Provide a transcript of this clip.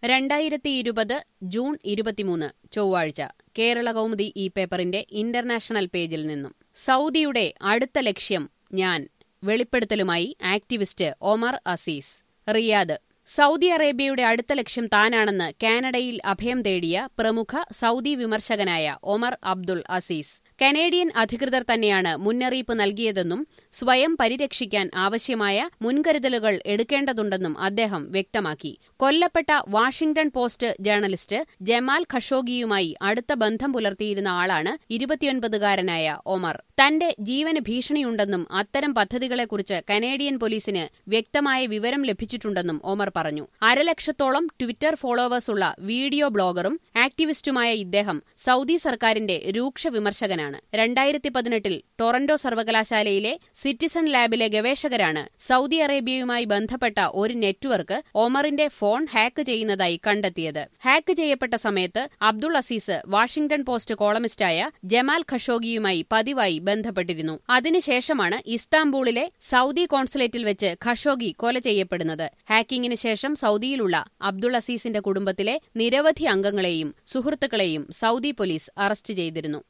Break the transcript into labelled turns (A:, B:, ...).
A: രണ്ടായിരത്തി ഇരുപത് ജൂൺ ഇരുപത്തിമൂന്ന് ചൊവ്വാഴ്ച കേരള കൗമുദി ഈ പേപ്പറിന്റെ ഇന്റർനാഷണൽ പേജിൽ നിന്നും സൗദിയുടെ അടുത്ത ലക്ഷ്യം ഞാൻ വെളിപ്പെടുത്തലുമായി activist Omar Aziz Riyadh Saudi അറേബ്യയുടെ അടുത്ത ലക്ഷ്യം താനാണെന്ന് കാനഡയിൽ അഭയം തേടിയ പ്രമുഖ സൗദി വിമർശകനായ ഒമർ അബ്ദുൾ അസീസ് കനേഡിയൻ അധികൃതർ തന്നെയാണ് മുന്നറിയിപ്പ് നൽകിയതെന്നും സ്വയം പരിരക്ഷിക്കാൻ ആവശ്യമായ മുൻകരുതലുകൾ എടുക്കേണ്ടതുണ്ടെന്നും അദ്ദേഹം വ്യക്തമാക്കി കൊല്ലപ്പെട്ട വാഷിംഗ്ടൺ പോസ്റ്റ് ജേർണലിസ്റ്റ് ജമാൽ ഖഷോഗിയുമായി അടുത്ത ബന്ധം പുലർത്തിയിരുന്ന ആളാണ് ഇരുപത്തിയൊൻപതുകാരനായ ഒമർ തന്റെ ജീവന് ഭീഷണിയുണ്ടെന്നും അത്തരം പദ്ധതികളെക്കുറിച്ച് കനേഡിയൻ പോലീസിന് വ്യക്തമായ വിവരം ലഭിച്ചിട്ടുണ്ടെന്നും ഒമർ പറഞ്ഞു അരലക്ഷത്തോളം ട്വിറ്റർ ഫോളോവേഴ്സുള്ള വീഡിയോ ബ്ലോഗറും ആക്ടിവിസ്റ്റുമായ ഇദ്ദേഹം സൗദി സർക്കാരിന്റെ രൂക്ഷ വിമർശകനാണ് രണ്ടായിരത്തി പതിനെട്ടിൽ ടൊറന്റോ സർവകലാശാലയിലെ സിറ്റിസൺ ലാബിലെ ഗവേഷകരാണ് സൗദി അറേബ്യയുമായി ബന്ധപ്പെട്ട ഒരു നെറ്റ്വർക്ക് ഒമറിന്റെ ഫോൺ ഹാക്ക് ചെയ്യുന്നതായി കണ്ടെത്തിയത് ഹാക്ക് ചെയ്യപ്പെട്ട സമയത്ത് അബ്ദുൾ അസീസ് വാഷിംഗ്ടൺ പോസ്റ്റ് കോളമിസ്റ്റായ ജമാൽ ഖഷോഗിയുമായി പതിവായി ബന്ധപ്പെട്ടിരുന്നു അതിനുശേഷമാണ് ഇസ്താംബൂളിലെ സൗദി കോൺസുലേറ്റിൽ വെച്ച് ഖഷോഗി കൊല ചെയ്യപ്പെടുന്നത് ഹാക്കിംഗിന് ശേഷം സൗദിയിലുള്ള അബ്ദുൾ അസീസിന്റെ കുടുംബത്തിലെ നിരവധി അംഗങ്ങളെയും സുഹൃത്തുക്കളെയും സൗദി പോലീസ് അറസ്റ്റ് ചെയ്തിരുന്നു